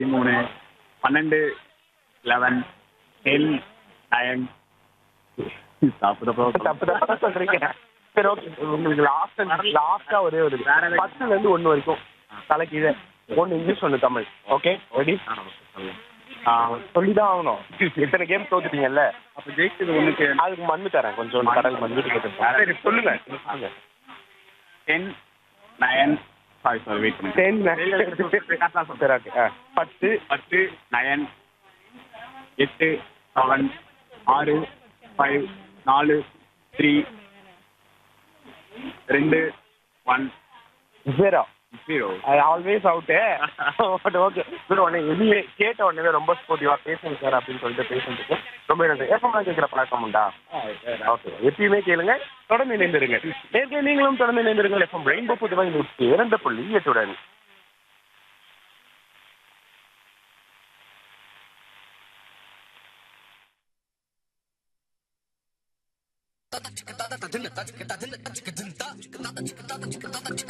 பதிமூணு பன்னெண்டு eleven ten nine சாப்பிட தப்பு தப்பா சொல்றீங்க சரி ஓகே உங்களுக்கு லாஸ்ட் லாஸ்டா ஒரே ஒரு இது. வேற எதாவது- பத்துல இருந்து ஒண்ணு வரைக்கும் தலைக்கு இது ஒன்னு இங்கிலீஷ் ஒன்னு தமிழ் ஓகே ரெடி சொல்லிதான் ஆகணும் இத்தனை கேம் தோத்துட்டீங்கல்ல அப்போ ஜெயிச்சது ஒன்றுக்கு அதுக்கு மண்ணு தரேன் கொஞ்சம் கடல் மண்ணு கேட்டு சரி சொல்லுங்க ten nine sorry sorry wait பண்ணுங்க டென் கரெக்டாக சொல்றேன் சரி ஓகே பத்து பத்து நயன் எட்டு செவன் ஆறு ஃபைவ் நாலு த்ரீ ரெண்டு one zero zero I always out but okay sir உடனே எதுவுமே கேட்ட உடனே ரொம்ப ஸ்போர்ட்டிவா பேசுங்க சார் அப்படின்னு சொல்லிட்டு பேசுறதுக்கு ரொம்ப நன்றி எப்போ கேட்குற பழக்கம் உண்டா ஓகே எப்பயுமே கேளுங்க தொடர்ந்து இணைந்திருங்க நேர்கே நீங்களும் தொடர்ந்து இணைந்திருங்கள் எஃப்எம் ரெயின்போ புதுவை நூற்றி இரண்டு புள்ளி எட்டுடன்